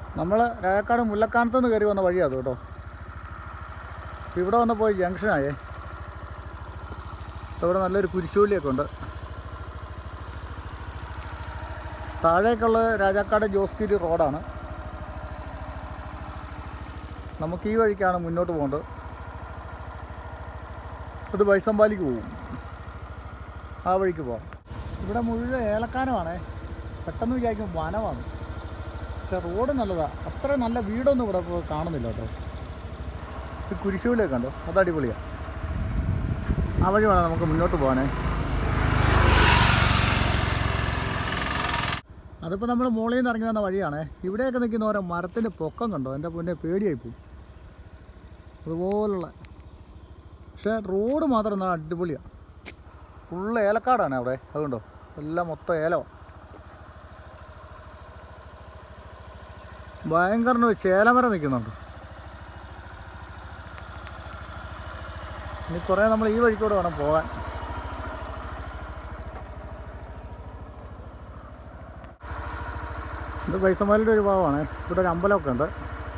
നമ്മൾ രാജാക്കാട് മുല്ലക്കാനത്ത് നിന്ന് കയറി വന്ന വഴിയാണ് കേട്ടോ ഇപ്പം ഇവിടെ വന്നപ്പോൾ ജംഗ്ഷനായേ ഇപ്പം ഇവിടെ നല്ലൊരു കുരിശൂലിയൊക്കെ ഉണ്ട് താഴേക്കുള്ള രാജാക്കാട് ജോസ്ഗിരി റോഡാണ് നമുക്ക് ഈ വഴിക്കാണ് മുന്നോട്ട് പോകേണ്ടത് ഇത് ബൈസമ്പാലിക്ക് പോകും ആ വഴിക്ക് പോവാം ഇവിടെ മുഴുവൻ ഏലക്കാനമാണേ പെട്ടെന്ന് വിചാരിക്കും വനമാണ് പക്ഷെ റോഡ് നല്ലതാണ് അത്ര നല്ല വീടൊന്നും ഇവിടെ ഇപ്പോൾ കാണുന്നില്ല കേട്ടോ ഇത് കുരിശൂലൊക്കെ ഉണ്ടോ അത് അടിപൊളിയാണ് ആ വഴി വേണം നമുക്ക് മുന്നോട്ട് പോകാനേ അതിപ്പോൾ നമ്മൾ മുകളിൽ നിന്ന് ഇറങ്ങി വന്ന വഴിയാണേ ഇവിടെയൊക്കെ നിൽക്കുന്ന ഓരോ മരത്തിൻ്റെ പൊക്കം കണ്ടോ എൻ്റെ പൊന്നെ പേടിയായിപ്പോവും അതുപോലുള്ള പക്ഷേ റോഡ് മാത്രം നല്ല അടിപൊളിയാണ് ഫുള്ള് ഏലക്കാടാണ് അവിടെ അതുകൊണ്ടോ എല്ലാം മൊത്തം ഏലമാണ് ഭയങ്കര ഒരു ചേലമരം നിൽക്കുന്നുണ്ട് ഇനി കുറേ നമ്മൾ ഈ വഴിക്കൂടെ വേണം പോകാൻ ഇത് പൈസമാലിൻ്റെ ഒരു ഭാഗമാണ് ഇവിടെ ഒരു അമ്പലമൊക്കെ ഉണ്ട്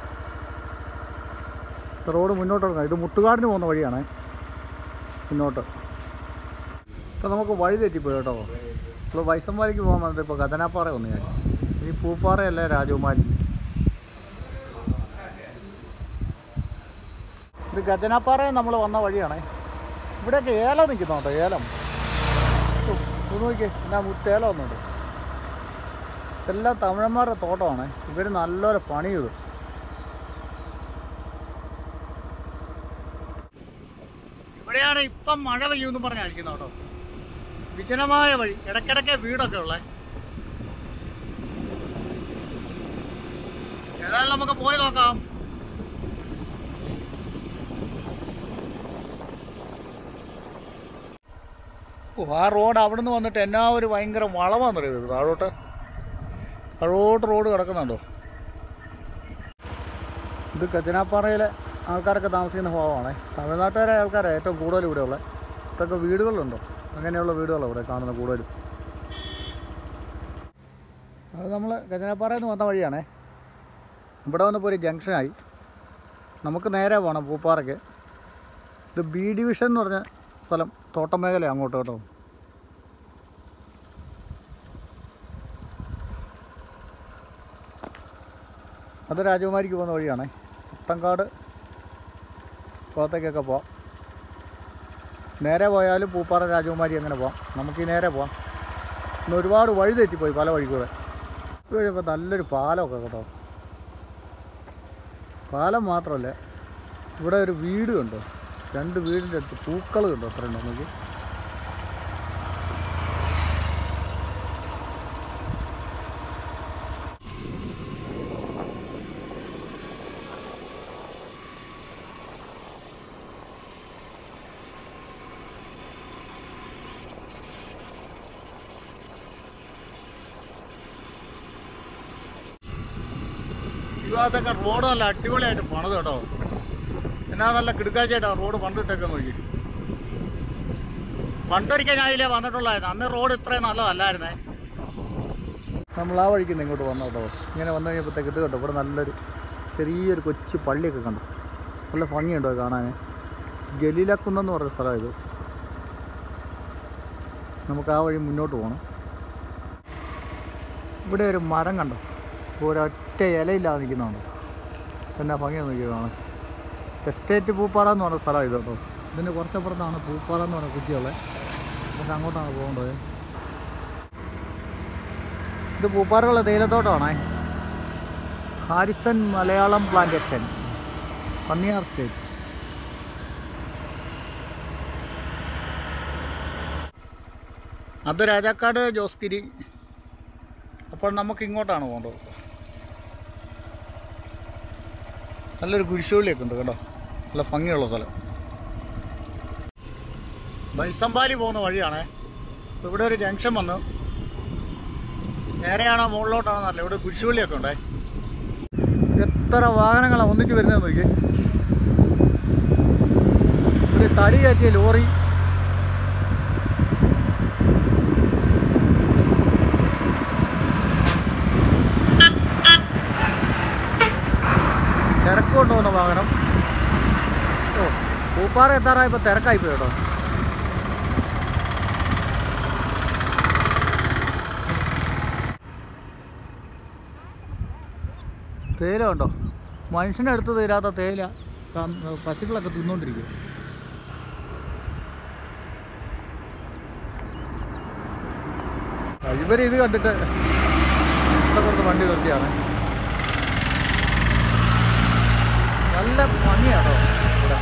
റോഡ് മുന്നോട്ട് ഇറങ്ങാം ഇത് മുട്ടുകാടിന് പോകുന്ന വഴിയാണ് മുന്നോട്ട് ഇപ്പോൾ നമുക്ക് വഴി തെറ്റിപ്പോയി കേട്ടോ ഇപ്പോൾ വൈസമ്പാലിക്ക് പോകാൻ വന്നിട്ട് ഇപ്പോൾ കഥനാപ്പാറ വന്നു ഞാൻ ഈ പൂപ്പാറയല്ലേ രാജകുമാരി ഇത് ഗജനാപ്പാറയിൽ നമ്മൾ വന്ന വഴിയാണേ ഇവിടെയൊക്കെ ഏലം നിൽക്കുന്നുണ്ടോ ഏലം ഓ, ഇത് നോക്കിയേ എന്നാ മുത്തേലം ഒന്നുണ്ട് ഇതെല്ലാം തമിഴന്മാരുടെ തോട്ടമാണ് ഇവർ നല്ലപോലെ പണി ചെയ്തു ഇവിടെയാണ് ഇപ്പം മഴ പെയ്യുമെന്ന് പറഞ്ഞ് അഴിക്കുന്നത് കേട്ടോ വിജനമായ വഴി ഇടയ്ക്കിടയ്ക്ക് വീടൊക്കെ ഉള്ളേ ഏതായാലും നമുക്ക് പോയി നോക്കാം ഓ ആ റോഡ് അവിടുന്ന് വന്നിട്ട് എന്നാ ഒരു ഭയങ്കര വളമാണെന്നറിയത് താഴോട്ട് താഴോട്ട് റോഡ് കിടക്കുന്നുണ്ടോ ഇത് കച്ചനാപ്പാറയിലെ ആൾക്കാരൊക്കെ താമസിക്കുന്ന ഭാഗമാണ് തമിഴ്നാട്ടുകാരെ ആൾക്കാരെ ഏറ്റവും കൂടുതൽ ഇവിടെ ഉള്ളത് ഇതൊക്കെ വീടുകളുണ്ടോ അങ്ങനെയുള്ള വീടുകളാണ് ഇവിടെ കാണുന്നത് കൂടുതലും അത് നമ്മൾ കച്ചനാപ്പാറയിൽ നിന്ന് വന്ന വഴിയാണേ ഇവിടെ വന്നപ്പോൾ ഒരു ജംഗ്ഷനായി നമുക്ക് നേരെ പോകണം പൂപ്പാറയ്ക്ക് ഇത് ബി ഡിവിഷൻ എന്ന് പറഞ്ഞ സ്ഥലം തോട്ടം മേഖല അങ്ങോട്ട് കേട്ടോ അത് രാജകുമാരിക്ക് പോകുന്ന വഴിയാണേ പുത്തങ്കാട് ഭാഗത്തേക്കൊക്കെ പോവാം നേരെ പോയാലും പൂപ്പാറ രാജകുമാരി അങ്ങനെ പോവാം നമുക്ക് ഈ നേരെ പോവാം ഇന്ന് ഒരുപാട് വഴി തെറ്റിപ്പോയി പല വഴി കൂടെ ഇത് കഴിയുമ്പോൾ നല്ലൊരു പാലമൊക്കെ കേട്ടോ പാലം മാത്രമല്ല ഇവിടെ ഒരു വീട് കണ്ടോ രണ്ട് വീടിൻ്റെ അടുത്ത് പൂക്കൾ കണ്ടോ അത്ര ഉണ്ടോ നമുക്ക് ഈ ഭാഗത്തൊക്കെ റോഡ് നല്ല അടിപൊളിയായിട്ട് പണിത് കേട്ടോ എന്നാ നല്ല കിടുക്കാച്ചായിട്ടാ റോഡ് പണ്ടിട്ടൊക്കെ നോക്കി പണ്ടൊരിക്കൽ ഞാൻ ഇതിലേ വന്നിട്ടുള്ളായിരുന്നു അന്ന് റോഡ് ഇത്രയും നല്ലതല്ലായിരുന്നേ നമ്മൾ ആ വഴിക്ക് നിന്ന് ഇങ്ങോട്ട് വന്നു കേട്ടോ ഇങ്ങനെ വന്നു കഴിഞ്ഞപ്പോഴത്തേക്ക് ഇത് കേട്ടോ ഇവിടെ നല്ലൊരു ചെറിയൊരു കൊച്ചു പള്ളിയൊക്കെ കണ്ടു നല്ല ഭംഗിയുണ്ടോ അത് കാണാൻ ഗലീലക്കുന്നെന്ന് പറഞ്ഞ സ്ഥലം ഇത് നമുക്ക് ആ വഴി മുന്നോട്ട് പോകണം ഇവിടെ ഒരു മരം കണ്ടോ ഒരൊറ്റ ഇലയില്ലാതെ നിൽക്കുന്നുണ്ടോ എന്നാ ഭംഗിയാണ് നോക്കി കാണാൻ എസ്റ്റേറ്റ് പൂപ്പാറ എന്ന് പറഞ്ഞ സ്ഥലം ഇത് കേട്ടോ ഇതിൻ്റെ കുറച്ചപ്പുറത്താണ് പൂപ്പാറ എന്ന് പറഞ്ഞ കുറ്റിയുള്ളത് പക്ഷെ അങ്ങോട്ടാണ് പോകേണ്ടത് ഇത് പൂപ്പാറയുള്ള തേയിലത്തോട്ടമാണേ ഹാരിസൺ മലയാളം പ്ലാന്റേഷൻ പന്നിയാർ സ്റ്റേറ്റ് അത് രാജാക്കാട് ജോസ്ഗിരി അപ്പോൾ നമുക്ക് ഇങ്ങോട്ടാണ് പോകേണ്ടത് നല്ലൊരു കുരിശുപള്ളിയൊക്കെ ഉണ്ട് കേട്ടോ നല്ല ഭംഗിയുള്ള സ്ഥലം ബൈസമ്പാലി പോകുന്ന വഴിയാണേ ഇപ്പൊ ഇവിടെ ഒരു ജംഗ്ഷൻ വന്നു നേരെയാണോ മുകളിലോട്ടാണോ നല്ല ഇവിടെ കുരിശുപള്ളിയൊക്കെ ഉണ്ടേ എത്ര വാഹനങ്ങളാണ് ഒന്നിച്ച് വരുന്നത് നോക്കി ഒരു തടി കയറ്റിയ ലോറി പോകുന്ന വാഹനം ഓ പൂപ്പാറ എത്താറായപ്പോൾ തിരക്കായിപ്പോയി കേട്ടോ തേയില ഉണ്ടോ മനുഷ്യൻ്റെ അടുത്ത് തീരാത്ത തേയില കം- പശുക്കളൊക്കെ തിന്നുകൊണ്ടിരിക്കും ഇവർ ഇത് കണ്ടിട്ട് ഇവിടെ കുറച്ച് വണ്ടി നിർത്തിയാണ് നല്ല ഭംഗിയാണോ ഇവിടെ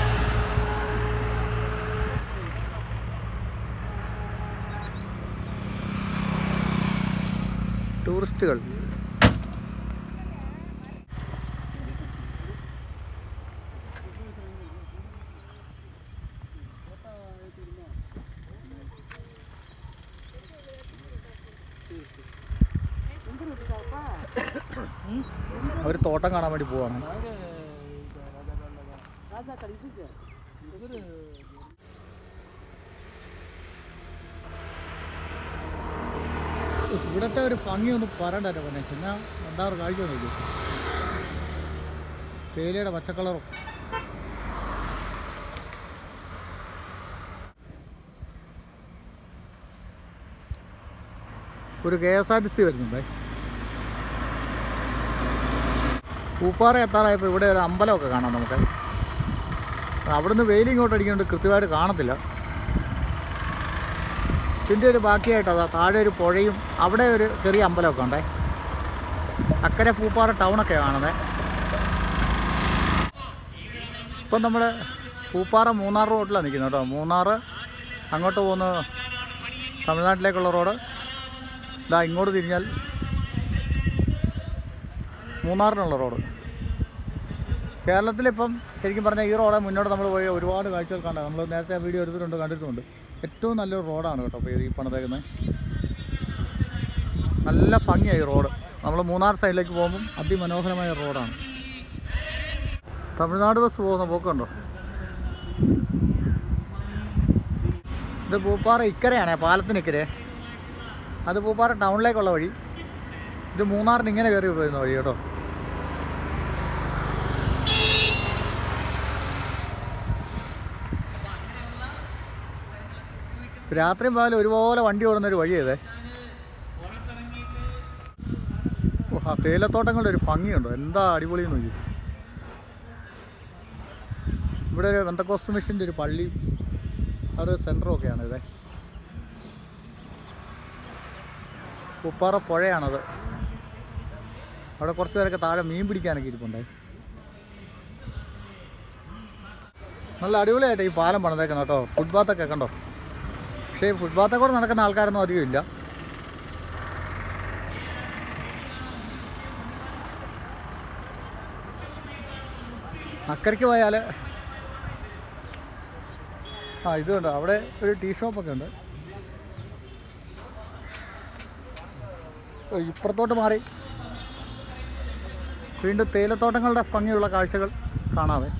ടൂറിസ്റ്റുകൾ അവർ തോട്ടം കാണാൻ വേണ്ടി പോവാണ് ഇവിടത്തെ ഒരു ഭംഗി ഒന്ന് പറയണ്ടല്ലോ പിന്നെ പിന്നെ എന്താറ് കാഴ്ച നോക്കി തേയിലയുടെ പച്ചക്കളറും ഒരു K S R T C വരുന്നുണ്ടേ പൂപ്പാറ എത്താറായപ്പോൾ ഇവിടെ ഒരു അമ്പലമൊക്കെ കാണാം നമുക്ക് അവിടുന്ന് വെയിൽ ഇങ്ങോട്ട് അടിക്കുന്നുണ്ട് കൃത്യമായിട്ട് കാണത്തില്ല ഇതിൻ്റെ ഒരു ബാക്കിയായിട്ട് അതാ താഴെ ഒരു പുഴയും അവിടെ ഒരു ചെറിയ അമ്പലമൊക്കെ ഉണ്ടേ അക്കരെ പൂപ്പാറ ടൗണൊക്കെ കാണുന്നത് ഇപ്പം നമ്മൾ പൂപ്പാറ മൂന്നാർ റോഡിലാണ് നിൽക്കുന്നത് കേട്ടോ മൂന്നാർ അങ്ങോട്ട് പോകുന്ന തമിഴ്നാട്ടിലേക്കുള്ള റോഡ് ഇതാ ഇങ്ങോട്ട് തിരിഞ്ഞാൽ മൂന്നാറിനുള്ള റോഡ് കേരളത്തിലിപ്പം ശരിക്കും പറഞ്ഞാൽ ഈ റോഡ് മുന്നോട്ട് നമ്മൾ പോയി ഒരുപാട് കാഴ്ചകൾ കണ്ടത് നമ്മൾ നേരത്തെ വീഡിയോ എടുത്തിട്ടുണ്ട് കണ്ടിട്ടുണ്ട് ഏറ്റവും നല്ലൊരു റോഡാണ് കേട്ടോ ഇപ്പോൾ ഈ പണിതേക്കുന്നത് നല്ല ഭംഗിയായി റോഡ് നമ്മൾ മൂന്നാർ സൈഡിലേക്ക് പോകുമ്പം അതിമനോഹരമായ റോഡാണ് തമിഴ്നാട് ബസ് പോകുന്ന പോക്കുണ്ടോ ഇത് പൂപ്പാറ ഇക്കരയാണേ പാലത്തിനിക്കരെ അത് പൂപ്പാറ ടൗണിലേക്കുള്ള വഴി ഇത് മൂന്നാറിന് ഇങ്ങനെ കയറി വരുന്ന വഴി കേട്ടോ രാത്രിയും പകലും ഒരുപോലെ വണ്ടി ഓടുന്ന ഒരു വഴിയതേ ഓ ആ തേയിലത്തോട്ടങ്ങളുടെ ഒരു ഭംഗിയുണ്ടോ എന്താ അടിപൊളി നോക്കി ഇവിടെ ഒരു വെന്തക്കോസ്റ്റ് മിഷൻ്റെ ഒരു പള്ളി അത് സെൻറ്ററും ഒക്കെയാണ് ഇതേ ഉപ്പാറ പുഴയാണത് അവിടെ കുറച്ച് പേരൊക്കെ താഴെ മീൻ പിടിക്കാനൊക്കെ ഇരിപ്പുണ്ടായി നല്ല അടിപൊളിയായിട്ട് ഈ പാലം പണിതേക്കുന്നത് കേട്ടോ ഫുട്പാത്തൊക്കെ കണ്ടോ പക്ഷേ ഈ ഫുട്പാത്തെ കൂടെ നടക്കുന്ന ആൾക്കാരൊന്നും അധികം ഇല്ല അക്കരയ്ക്ക് പോയാൽ ആ ഇതുണ്ട് അവിടെ ഒരു ടീ ഷോപ്പൊക്കെ ഉണ്ട് ഓ, ഇപ്പുറത്തോട്ട് മാറി വീണ്ടും തേയിലത്തോട്ടങ്ങളുടെ ഭംഗിയുള്ള കാഴ്ചകൾ കാണാവേ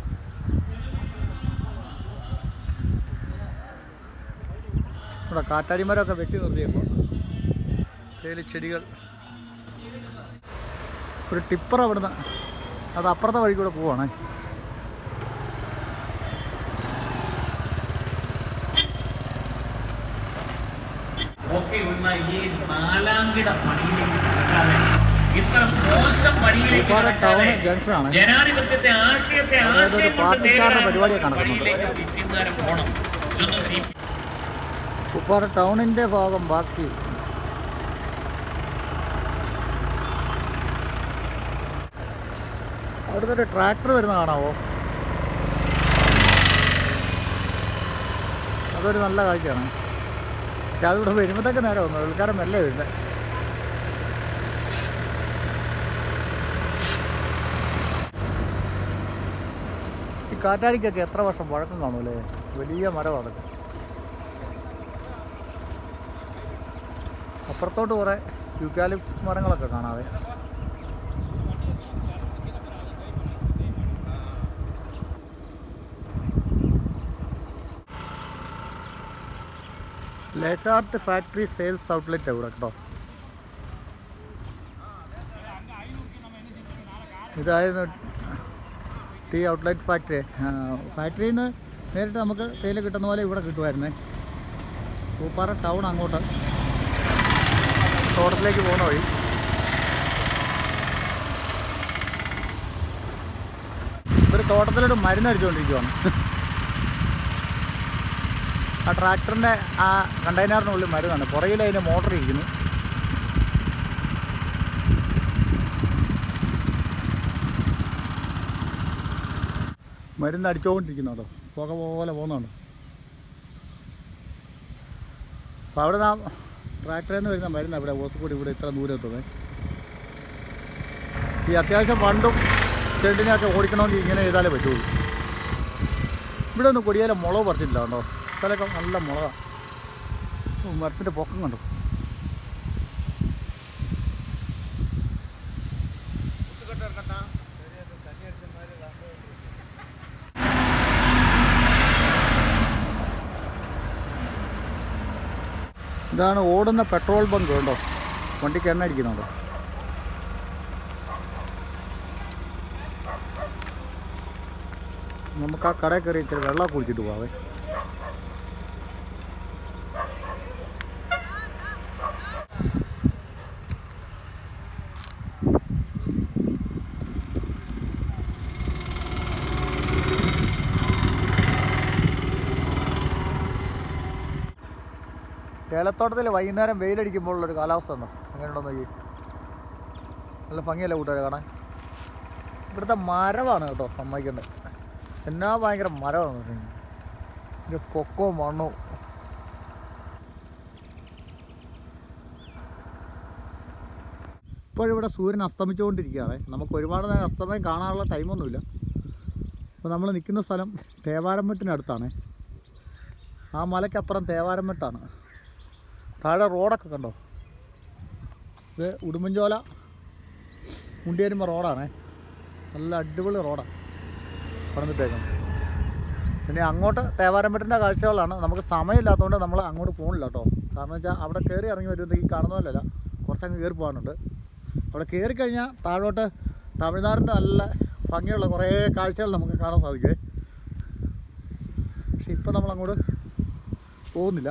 ഇവിടെ കാറ്റാടിമരമൊക്കെ വെട്ടി നിർത്തിയപ്പോൾ തേയിലച്ചെടികൾ ഒരു ടിപ്പർ അവിടുന്ന് അത് അപ്പുറത്തെ വഴി കൂടെ പോവാണേ ഒക്കെയുള്ള ഈ നാലാംകിട പണിയിലേക്ക് നടക്കാതെ ഇത്ര മോശം പണിയിലേക്ക് ഒരുപാട് ടൗൺ നടക്കാതെ ജംഗ്ഷനാണ് ജനാധിപത്യത്തെ ആശയത്തെ അതായത് ഒരു ആശയം കൊണ്ട് പാർട്ടിക്കാരുടെ നേരിടാൻ പരിപാടിയാണ് നടക്കുന്നത്. പണിയിലേക്ക് സി പി എംകാരൻ പോകണം ഇതൊന്നും സി പി ഉപ്പാറ ടൗണിൻ്റെ ഭാഗം ബാക്കി അവിടുത്തെ ഒരു ട്രാക്ടർ വരുന്ന കാണാവോ അതൊരു നല്ല കാഴ്ചയാണ് പക്ഷെ അതിവിടെ വരുമ്പോഴത്തേക്ക് നേരം വന്നു ആൾക്കാരൻ മെല്ലെ വരുന്നത് ഈ കാറ്റാടിക്കൊക്കെ എത്ര വർഷം പഴക്കം കാണൂലേ വലിയ മരമാണ് അതൊക്കെ അപ്പുറത്തോട്ട് കുറേ യൂക്കാലിപ്സ് മരങ്ങളൊക്കെ കാണാവേ ലേക്കാർട്ട് ഫാക്ടറി സെയിൽസ് ഔട്ട്ലെറ്റ് ഇവിടെ കേട്ടോ ഇതായിരുന്നു ടീ ഔട്ട്ലെറ്റ് ഫാക്ടറി ഫാക്ടറിയിൽ നിന്ന് നേരിട്ട് നമുക്ക് തേയില കിട്ടുന്ന പോലെ ഇവിടെ കിട്ടുമായിരുന്നേ പൂപ്പാറ ടൗൺ അങ്ങോട്ട് തോട്ടത്തിലേക്ക് പോകുന്ന വഴി ഇവർ തോട്ടത്തിലോട്ട് മരുന്നടിച്ചുകൊണ്ടിരിക്കുവാണ് ആ ട്രാക്ടറിൻ്റെ ആ കണ്ടെയ്നറിനുള്ളിൽ മരുന്നാണ് പുറകിൽ അതിൻ്റെ മോട്ടർ ഇരിക്കുന്നു മരുന്ന് അടിച്ചുകൊണ്ടിരിക്കുന്നുണ്ടോ പുക പോലെ പോകുന്നുണ്ട് അപ്പോൾ അവിടെ നാം ട്രാക്ടറിൽ നിന്ന് വരുന്ന മരുന്ന് ഇവിടെ ഓസക്കൂടി ഇവിടെ ഇത്ര ദൂരം എത്തുന്നത് ഈ അത്യാവശ്യം പണ്ടും ചെടിനെയൊക്കെ ഓടിക്കണമെങ്കിൽ ഇങ്ങനെ ചെയ്താലേ പറ്റുള്ളൂ ഇവിടെ ഒന്നും കൊടിയേല മുളക് പറിച്ചിട്ടില്ല കേട്ടോ സ്ഥലമൊക്കെ നല്ല മുളകാണ് മരത്തിൻ്റെ പൊക്കം കണ്ടു ഇതാണ് ഓടുന്ന പെട്രോൾ ബങ്ക് കേട്ടോ വണ്ടിക്ക് എണ്ണ അടിക്കുന്നുണ്ടോ നമുക്ക് ആ കടയിൽ കയറി ഇച്ചിരി വെള്ളം കുടിച്ചിട്ട് പോവാവേ ഏലത്തോട്ടത്തിൽ വൈകുന്നേരം വെയിലടിക്കുമ്പോഴുള്ളൊരു കാലാവസ്ഥ ഉണ്ടോ എങ്ങനെയുണ്ടോ നോക്കി നല്ല ഭംഗിയല്ലേ കൂട്ടുകാരെ കാണാൻ ഇവിടുത്തെ മരമാണ് കേട്ടോ സമ്മതിക്കേണ്ടത് എന്നാ ഭയങ്കര മരമാണ് ഇതിൻ്റെ പൊക്കവും മണ്ണും ഇപ്പോഴിവിടെ സൂര്യൻ അസ്തമിച്ചുകൊണ്ടിരിക്കുകയാണ് നമുക്ക് ഒരുപാട് നേരം അസ്തമയം കാണാനുള്ള ടൈമൊന്നുമില്ല അപ്പോൾ നമ്മൾ നിൽക്കുന്ന സ്ഥലം തേവാരമെട്ടിനടുത്താണ് ആ മലയ്ക്കപ്പുറം തേവാരമെട്ടാണ് താഴെ റോഡൊക്കെ കണ്ടോ ഇത് ഉടുമ്പൻചോല മുണ്ടിയരുമ്പ റോഡാണേ നല്ല അടിപൊളി റോഡാണ് പണിതിട്ടേക്കുന്നത് പിന്നെ അങ്ങോട്ട് തേവാരമ്പറ്റിൻ്റെ കാഴ്ചകളാണ് നമുക്ക് സമയമില്ലാത്തതുകൊണ്ട് നമ്മൾ അങ്ങോട്ട് പോകണില്ല കേട്ടോ കാരണം വെച്ചാൽ അവിടെ കയറി ഇറങ്ങി വരുന്നത് ഈ കാണുന്ന പോലെയല്ല കുറച്ചങ്ങ് കയറി പോകാനുണ്ട് അവിടെ കയറി കഴിഞ്ഞാൽ താഴോട്ട് തമിഴ്നാടിൻ്റെ നല്ല ഭംഗിയുള്ള കുറേ കാഴ്ചകൾ നമുക്ക് കാണാൻ സാധിക്കുമേ പക്ഷെ ഇപ്പം നമ്മൾ അങ്ങോട്ട് പോകുന്നില്ല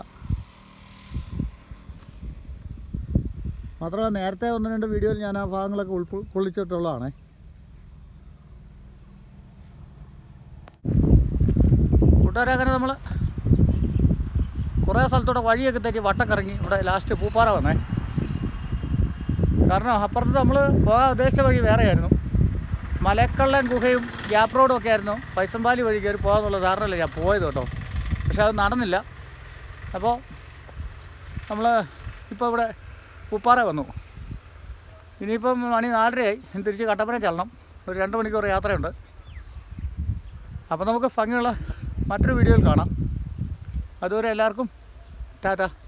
മാത്രമല്ല നേരത്തെ ഒന്ന് രണ്ട് വീഡിയോയിൽ ഞാൻ ആ ഭാഗങ്ങളൊക്കെ ഉൾക്കൊ കൊള്ളിച്ചിട്ടുള്ളതാണേ കൂട്ടുകാരെ അങ്ങനെ നമ്മൾ കുറേ സ്ഥലത്തൂടെ വഴിയൊക്കെ തെറ്റി വട്ടം കറങ്ങി ഇവിടെ ലാസ്റ്റ് പൂപ്പാറ വന്നേ കാരണം അപ്പുറത്ത് നമ്മൾ പോകാൻ ഉദ്ദേശിച്ച വഴി വേറെയായിരുന്നു മലക്കള്ളൻ ഗുഹയും ഗ്യാപ്പ് റോഡും ഒക്കെ ആയിരുന്നു പൈസമ്പാലി വഴി കയറി പോകാന്നുള്ള ധാരണയല്ല ഞാൻ പോയത് കേട്ടോ പക്ഷെ അത് നടന്നില്ല അപ്പോൾ നമ്മൾ ഇപ്പോൾ ഇവിടെ പൂപ്പാറ വന്നു ഇനിയിപ്പം മണി നാലരയായി ഇനി തിരിച്ച് കട്ടപ്പന ചെല്ലണം ഒരു രണ്ട് മണിക്കൂർ യാത്രയുണ്ട് അപ്പോൾ നമുക്ക് ഭംഗിയുള്ള മറ്റൊരു വീഡിയോയിൽ കാണാം അതുവരെ എല്ലാവർക്കും ടാറ്റ